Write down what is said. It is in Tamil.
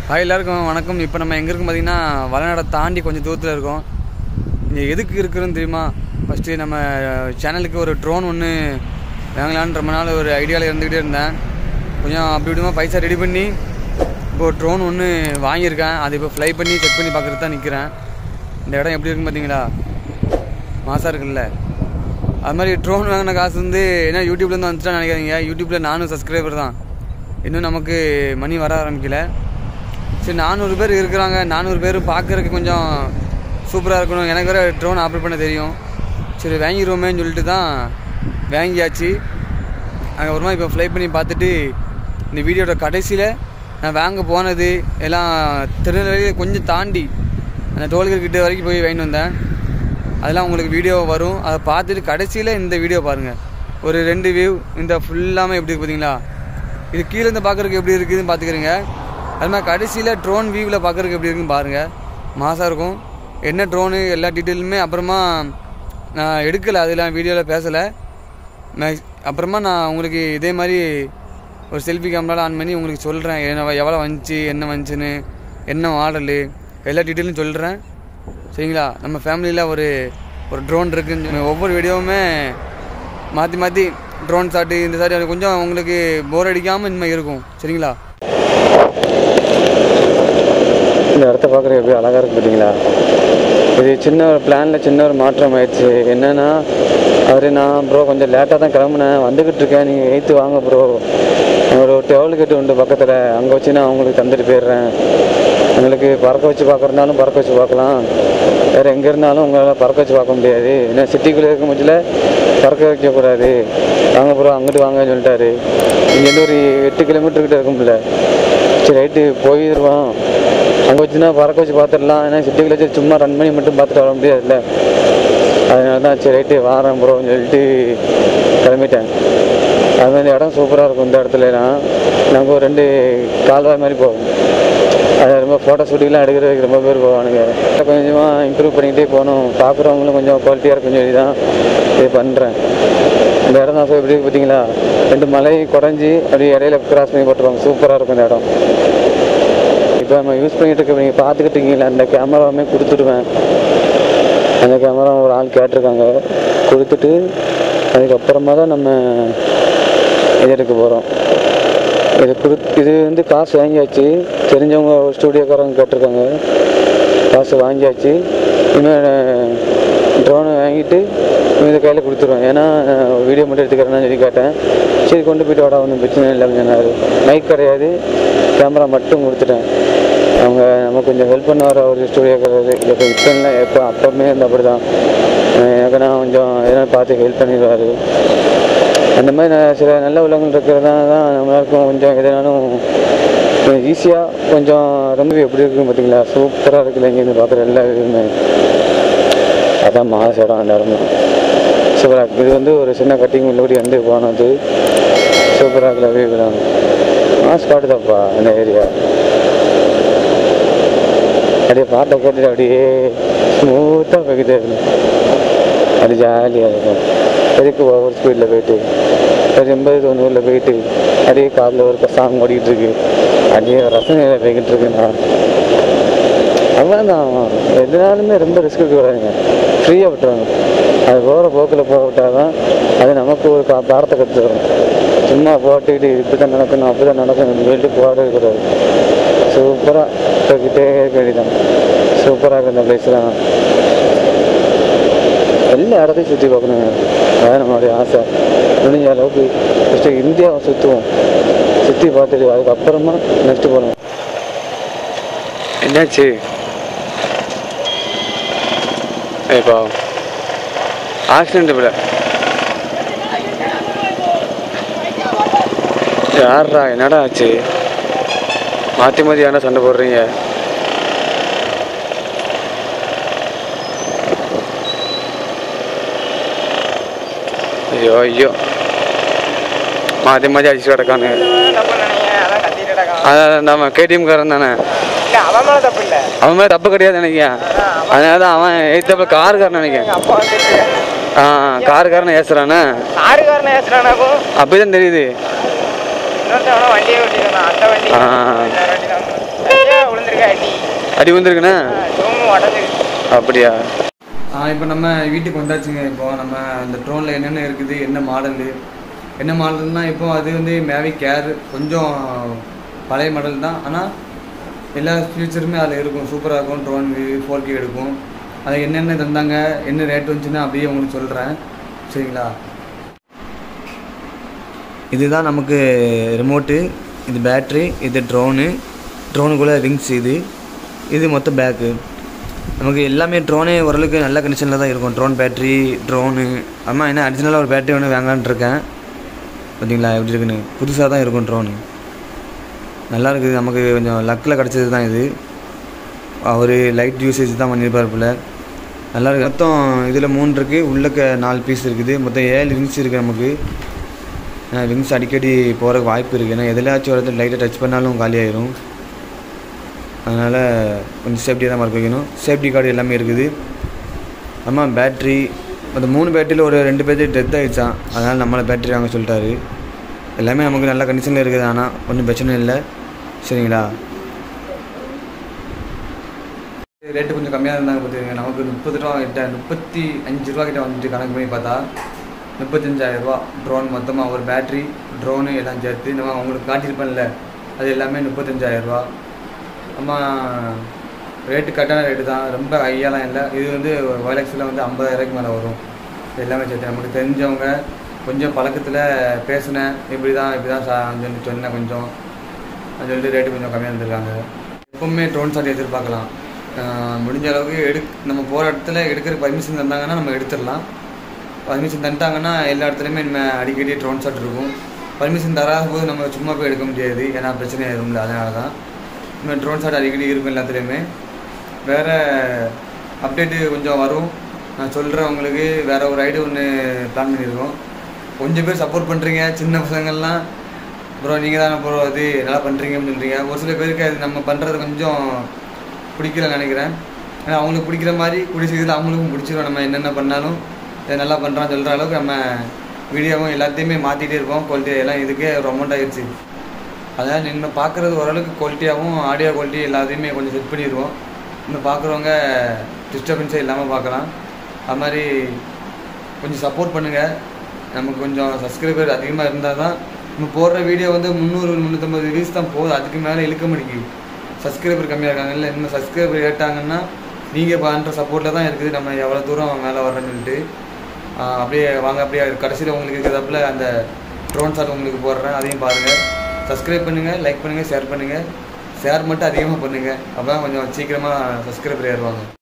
ஹாய் எல்லாருக்கும் வணக்கம் இப்போ நம்ம எங்கே இருக்கோம் பார்த்தீங்கன்னா வளநாடை தாண்டி கொஞ்சம் தூரத்தில் இருக்கோம் இங்கே எதுக்கு இருக்குதுன்னு தெரியுமா ஃபஸ்ட்டு நம்ம சேனலுக்கு ஒரு ட்ரோன் ஒன்று வாங்கலான்னு ரொம்ப நாள் ஒரு ஐடியாவில் இருந்துக்கிட்டே இருந்தேன் கொஞ்சம் அப்படி இப்படிமா பைசா ரெடி பண்ணி இப்போ ஒரு ட்ரோன் ஒன்று வாங்கியிருக்கேன் அது இப்போ ஃப்ளை பண்ணி செக் பண்ணி பார்க்குறது தான் நிற்கிறேன் இந்த இடம் எப்படி இருக்குன்னு பார்த்தீங்களா மாசாக இருக்குல்ல அது மாதிரி ட்ரோன் வாங்கின காசு வந்து என்ன யூடியூப்லேருந்து வந்துட்டா நினைக்காதீங்க யூடியூப்பில் நானும் சப்ஸ்கிரைபர் தான் இன்னும் நமக்கு மணி வர ஆரம்பிக்கல சரி நானூறு பேர் இருக்கிறாங்க நானூறு பேர் பார்க்குறதுக்கு கொஞ்சம் சூப்பராக இருக்கணும் எனக்கு வேறு ட்ரோன் ஆப்ரேட் பண்ண தெரியும் சரி வாங்கிடுவோமேன்னு சொல்லிட்டு தான் வாங்கியாச்சு அதுக்கப்புறமா இப்போ ஃப்ளை பண்ணி பார்த்துட்டு இந்த வீடியோட கடைசியில் நான் வாங்க போனது எல்லாம் திருநெல்வேலியை கொஞ்சம் தாண்டி அந்த டோல்கர் கிட்ட வரைக்கும் போய் வாங்கிட்டு வந்தேன் அதெல்லாம் உங்களுக்கு வீடியோ வரும் அதை பார்த்துட்டு கடைசியில் இந்த வீடியோ பாருங்கள் ஒரு ரெண்டு வியூ இந்த ஃபுல்லாமல் எப்படி இருக்கு பார்த்தீங்களா இது கீழே இருந்து பார்க்குறதுக்கு எப்படி இருக்குதுன்னு பார்த்துக்கிறீங்க அது மாதிரி கடைசியில் ட்ரோன் வியூவில் பார்க்குறதுக்கு எப்படி இருக்குன்னு பாருங்கள் மாசாக இருக்கும் என்ன ட்ரோனு எல்லா டீட்டெயிலுமே அப்புறமா நான் எடுக்கலை அதெல்லாம் வீடியோவில் பேசலை மேக்ஸ் அப்புறமா நான் உங்களுக்கு இதே மாதிரி ஒரு செல்ஃபி கேமராவில் ஆன் பண்ணி உங்களுக்கு சொல்கிறேன் என்ன எவ்வளோ வந்துச்சு என்ன வந்துச்சுன்னு என்ன மாடலு எல்லா டீட்டெயிலும் சொல்கிறேன் சரிங்களா நம்ம ஃபேமிலியில் ஒரு ஒரு ட்ரோன் இருக்குன்னு ஒவ்வொரு வீடியோவுமே மாற்றி மாற்றி ட்ரோன் ஷாட்டு இந்த ஷாட்டு அது கொஞ்சம் உங்களுக்கு போர் அடிக்காமல் இனிமேல் இருக்கும் சரிங்களா இந்த இடத்த பார்க்குற எப்படி அழகாக இருக்கு பார்த்தீங்களா இது சின்ன ஒரு பிளானில் சின்ன ஒரு மாற்றம் ஆயிடுச்சு என்னென்னா அவர் நான் ப்ரோ கொஞ்சம் லேட்டாக தான் கிளம்புனேன் வந்துக்கிட்டு இருக்கேன் நீங்கள் எய்த்து வாங்க ப்ரோ ஒரு டெவல் கேட்டு உண்டு பக்கத்தில் அங்கே வச்சு நான் உங்களுக்கு தந்துட்டு போயிடுறேன் உங்களுக்கு பறக்க வச்சு பார்க்குறதுனாலும் பறக்க வச்சு பார்க்கலாம் வேறு எங்கே இருந்தாலும் உங்களால் பறக்க வச்சு பார்க்க முடியாது ஏன்னா சிட்டிக்குள்ளே இருக்கும் பட்சத்தில் பறக்க வைக்கக்கூடாது வாங்க ப்ரோ அங்கிட்டு வாங்கன்னு சொல்லிட்டாரு இங்கேருந்து ஒரு எட்டு கிலோமீட்டர் கிட்ட இருக்கும்ல சரி ரைட்டு போயிடுவோம் அங்கே வச்சுன்னா பறக்க வச்சு பார்த்துடலாம் ஏன்னா சிட்டிக்குள்ள வச்சு சும்மா ரன் பண்ணி மட்டும் பார்த்துட்டு வர முடியாதுல்ல அதனால தான் சரி ரைட்டு வாரேன் ப்ரோன்னு சொல்லிட்டு கிளம்பிட்டேன் அது மாதிரி இடம் சூப்பராக இருக்கும் இந்த இடத்துலலாம் நாங்கள் ஒரு ரெண்டு கால்வாய் மாதிரி போவோம் அது ரொம்ப ஃபோட்டோ ஷூட்டிங்லாம் எடுக்கிறதுக்கு ரொம்ப பேர் போவானுங்க கொஞ்சம் கொஞ்சமாக இம்ப்ரூவ் பண்ணிக்கிட்டே போகணும் பார்க்குறவங்களும் கொஞ்சம் குவாலிட்டியாக இருக்குன்னு சொல்லி தான் இது பண்ணுறேன் இந்த இடம் தான் எப்படி இருக்கு பார்த்தீங்களா ரெண்டு மலை குறைஞ்சி அப்படியே இடையில கிராஸ் பண்ணி போட்டுருவாங்க சூப்பராக இருக்கும் இந்த இடம் இப்போ நம்ம யூஸ் பண்ணிட்டு இருக்க நீங்கள் பார்த்துக்கிட்டு இருக்கீங்களா அந்த கேமராவுமே கொடுத்துடுவேன் அந்த கேமரா ஒரு ஆள் கேட்டிருக்காங்க கொடுத்துட்டு அதுக்கப்புறமா தான் நம்ம இது எடுக்க போகிறோம் இது கொடு இது வந்து காசு வாங்கியாச்சு தெரிஞ்சவங்க ஸ்டூடியோக்காரங்க கேட்டிருக்காங்க காசு வாங்கியாச்சு இன்னும் ட்ரோனை வாங்கிட்டு இவங்க கையில் கொடுத்துருவேன் ஏன்னா வீடியோ மட்டும் எடுத்துக்கிறேன்னு சொல்லி கேட்டேன் சரி கொண்டு போயிட்டு வாடா ஒன்றும் பிரச்சனை இல்லை அப்படின்னு சொன்னார் மைக் கிடையாது கேமரா மட்டும் கொடுத்துட்டேன் அவங்க நம்ம கொஞ்சம் ஹெல்ப் பண்ணுவார் அவர் ஸ்டூடியோக்காரர் இப்போ இப்போ இல்லை எப்போ அப்பவுமே இருந்த அப்படி தான் எனக்கு நான் கொஞ்சம் எதனா பார்த்து ஹெல்ப் பண்ணிடுவார் அந்த மாதிரி நான் சில நல்ல உள்ளவங்கள் இருக்கிறதா தான் நம்மளாருக்கும் கொஞ்சம் எதுனாலும் ஈஸியாக கொஞ்சம் ரொம்ப எப்படி இருக்குன்னு பார்த்தீங்களா சூப்பராக இருக்குல்ல இங்கேருந்து பார்க்குற எல்லா இதுவுமே அதான் மாஸ் இடம் அந்த இடம் சூப்பராக இருக்கு இது வந்து ஒரு சின்ன கட்டிங் உள்ளபடி வந்து போனது சூப்பராக இருக்குல்ல வியூலாம் மாஸ் காட்டுதாப்பா அந்த ஏரியா அப்படியே பாட்டை கேட்டுட்டு அப்படியே ஸ்மூத்தாக போய்கிட்டே இருக்கும் அது ஜாலியாக இருக்கும் எதுக்கு ஓவர் ஸ்பீடில் போயிட்டு ஒரு எண்பது தொண்ணூறில் போயிட்டு அப்படியே காதில் ஒரு சாங் ஓடிக்கிட்டு இருக்கு அப்படியே ரசனையில் போய்கிட்டு இருக்குண்ணா அவ்வளோதான் எதுனாலுமே ரொம்ப ரிஸ்க் எடுக்கக்கூடாதுங்க ஃப்ரீயாக விட்டுருவாங்க அது போகிற போக்கில் போக விட்டால் தான் அது நமக்கு ஒரு பா பாடத்தை கற்றுக்கிறோம் சும்மா போட்டுக்கிட்டு இப்படி தான் நடக்கணும் அப்படி தான் நடக்கணும் சொல்லிட்டு போடவே கூடாது சூப்பராக போய்கிட்டே இருக்க வேண்டியதான் சூப்பராக இருக்கு இந்த பிளேஸ்லாம் எல்லா இடத்தையும் சுற்றி பார்க்கணும் அதான் நம்மளுடைய ஆசை முடிஞ்ச அளவுக்கு ஃபஸ்ட்டு இந்தியாவை சுற்றுவோம் சுற்றி பார்த்துட்டு அதுக்கப்புறமா நெக்ஸ்ட்டு போகணும் என்னாச்சு இப்போ ஆக்சிடென்ட் இப்படி யார்ரா என்னடா ஆச்சு மாற்றி மாற்றி ஏன்டா சண்டை போடுறீங்க ஐயோ ஐயோ மாற்றி மாற்றி அடிச்சு கிடக்கானு தப்பு நினைக்கிறேன் அதான் கத்திட்டு கிடக்கான் அதான் நம்ம கேடிஎம் காரன் தானே இல்ல அவன் மேல தப்பு இல்ல அவன் மேலே தப்பு கிடையாது நினைக்கிறேன் அதனால தான் அவன் எய்த்தப்ப காருக்காரன் நினைக்கிறேன் அப்பா வந்துட்டு ஆ காருக்காரன் ஏசுறானே ஆறுகாரன் ஏசுறானாக்கும் அப்படிதான் தெரியுது இன்னொருத்தவன வண்டியை ஓட்டிருந்தான் அந்த வண்டி ஆ. இன்னொரு வண்டி தான் ஐயோ, அடி வந்திருக்குண்ணே தூங்கும் உடஞ்சிருச்சு அப்படியா இப்போ நம்ம வீட்டுக்கு வந்தாச்சுங்க இப்போ நம்ம அந்த ட்ரோனில் என்னென்ன இருக்குது என்ன மாடலு என்ன மாடல்னா இப்போ அது வந்து மேவி கேர் கொஞ்சம் பழைய மாடல் தான் ஆனால் எல்லா ஃபீச்சருமே அதில் இருக்கும் சூப்பராக இருக்கும் ட்ரோன் ஃபோர் கே எடுக்கும் அது என்னென்ன தந்தாங்க என்ன ரேட் வந்துச்சுன்னு அப்படியே உங்களுக்கு சொல்கிறேன் சரிங்களா இதுதான் நமக்கு ரிமோட்டு இது பேட்ரி இது ட்ரோனு ட்ரோனுக்குள்ளே ரிங்ஸ் இது இது மொத்த பேக்கு நமக்கு எல்லாமே ட்ரோனே ஓரளவுக்கு நல்ல கண்டிஷனில் தான் இருக்கும் ட்ரோன் பேட்ரி ட்ரோனு அம்மா என்ன அடிஷ்னலாக ஒரு பேட்டரி ஒன்று வாங்கலான்ட்டு இருக்கேன் பார்த்தீங்களா எப்படி இருக்குன்னு புதுசாக தான் இருக்கும் ட்ரோனு நல்லா இருக்குது நமக்கு கொஞ்சம் லக்கில் கிடச்சது தான் இது அவர் லைட் யூசேஜ் தான் பண்ணியிருப்பார் போல் நல்லா இருக்கு மொத்தம் இதில் மூணு இருக்குது உள்ளக்க நாலு பீஸ் இருக்குது மொத்தம் ஏழு ரிங்ஸ் இருக்குது நமக்கு ரிங்ஸ் அடிக்கடி போகிறக்கு வாய்ப்பு இருக்குது ஏன்னா எதிலாச்சும் ஒரு இடத்துல லைட்டாக டச் பண்ணாலும் காலியாயிரும் அதனால் கொஞ்சம் சேஃப்டியாக தான் மார்க் வைக்கணும் சேஃப்டி கார்டு எல்லாமே இருக்குது ஆமாம் பேட்ரி அந்த மூணு பேட்டரியில் ஒரு ரெண்டு பேட்டரி டெத் ஆகிடுச்சான் அதனால் நம்மளை பேட்டரி வாங்க சொல்லிட்டாரு எல்லாமே நமக்கு நல்ல கண்டிஷனில் இருக்குது ஆனால் ஒன்றும் பிரச்சனை இல்லை சரிங்களா ரேட்டு கொஞ்சம் கம்மியாக இருந்தாங்க பார்த்துக்கங்க நமக்கு முப்பது ரூபா கிட்ட முப்பத்தி அஞ்சு ரூபா கிட்ட வந்துட்டு கணக்கு பண்ணி பார்த்தா முப்பத்தஞ்சாயிரம் ரூபா ட்ரோன் மொத்தமாக ஒரு பேட்ரி ட்ரோனு எல்லாம் சேர்த்து நம்ம அவங்களுக்கு காட்டியிருப்பேன்ல அது எல்லாமே முப்பத்தஞ்சாயிரம் ரூபா அம்மா ரேட்டு கரெக்டான ரேட்டு தான் ரொம்ப ஹையாலாம் இல்லை இது வந்து வயலக்ஸில் வந்து ஐம்பதாயிரூபாய்க்கு மேலே வரும் இது எல்லாமே சேர்த்து நமக்கு தெரிஞ்சவங்க கொஞ்சம் பழக்கத்தில் பேசினேன் இப்படி தான் இப்படி தான் சா- சொல்லி சொன்னேன் கொஞ்சம் அது சொல்லிட்டு ரேட்டு கொஞ்சம் கம்மியாக இருந்திருக்காங்க எப்பவுமே ட்ரோன் ஷாட் எதிர்பார்க்கலாம் ஆஹ் முடிஞ்ச அளவுக்கு எடு நம்ம போகிற இடத்துல எடுக்கிற பர்மிஷன் தந்தாங்கன்னா நம்ம எடுத்துடலாம் பர்மிஷன் தந்துட்டாங்கன்னா எல்லா இடத்துலையுமே நம்ம அடிக்கடி ட்ரோன் ஷாட் இருக்கும் பர்மிஷன் தராத போது நம்ம சும்மா போய் எடுக்க முடியாது ஏன்னா பிரச்சனை ஆயிரும்ல அதனால தான் நம்ம ட்ரோன் ஷாட் அடிக்கடி இருக்கும் எல்லாத்துலேயுமே வேறு அப்டேட்டு கொஞ்சம் வரும் நான் சொல்கிறேன் உங்களுக்கு வேறு ஒரு ஐடி ஒன்று பிளான் பண்ணியிருக்கோம் கொஞ்சம் பேர் சப்போர்ட் பண்ணுறீங்க சின்ன பசங்கள்லாம் ப்ரோ நீங்கள் தானே ப்ரோ அது நல்லா பண்ணுறீங்க அப்படின்னு சொல்கிறீங்க ஒரு சில பேருக்கு அது நம்ம பண்ணுறது கொஞ்சம் பிடிக்கலன்னு நினைக்கிறேன் ஏன்னா அவங்களுக்கு பிடிக்கிற மாதிரி கூடிய சீக்கிரத்தில் அவங்களுக்கும் பிடிச்சிரும் நம்ம என்னென்ன பண்ணாலும் இதை நல்லா பண்ணுறான்னு சொல்கிற அளவுக்கு நம்ம வீடியோவும் எல்லாத்தையுமே மாற்றிட்டே இருப்போம் குவாலிட்டி எல்லாம் இதுக்கே ஒரு அமௌண்ட் ஆயிடுச்சு அதான் நின்று பார்க்குறது ஓரளவுக்கு குவாலிட்டியாகவும் ஆடியோ குவாலிட்டி எல்லாத்தையுமே கொஞ்சம் செட் பண்ணிடுவோம் இன்னும் பார்க்குறவங்க டிஸ்டர்பன்ஸே இல்லாமல் பார்க்கலாம் அது மாதிரி கொஞ்சம் சப்போர்ட் பண்ணுங்கள் நமக்கு கொஞ்சம் சப்ஸ்கிரைபர் அதிகமாக இருந்தால் தான் நம்ம போடுற வீடியோ வந்து முந்நூறு முந்நூற்றம்பது வியூஸ் தான் போகுது அதுக்கு மேலே இழுக்க முடியும் சப்ஸ்கிரைபர் கம்மியாக இருக்காங்கல்ல இன்னும் சப்ஸ்கிரைபர் ஏட்டாங்கன்னா நீங்கள் பண்ணுற சப்போர்ட்டில் தான் இருக்குது நம்ம எவ்வளோ தூரம் மேலே வர்றோன்னு சொல்லிட்டு ஆஹ் அப்படியே வாங்க அப்படியே கடைசியில் உங்களுக்கு இருக்கிறதாப்புல அந்த ட்ரோன் ஷாட் உங்களுக்கு போடுறேன் அதையும் பாருங்கள் சப்ஸ்கிரைப் பண்ணுங்கள் லைக் பண்ணுங்கள் ஷேர் பண்ணுங்கள் ஷேர் மட்டும் அதிகமாக பண்ணுங்கள் அப்போ கொஞ்சம் சீக்கிரமாக சப்ஸ்கிரைபர் ஏறுவாங்க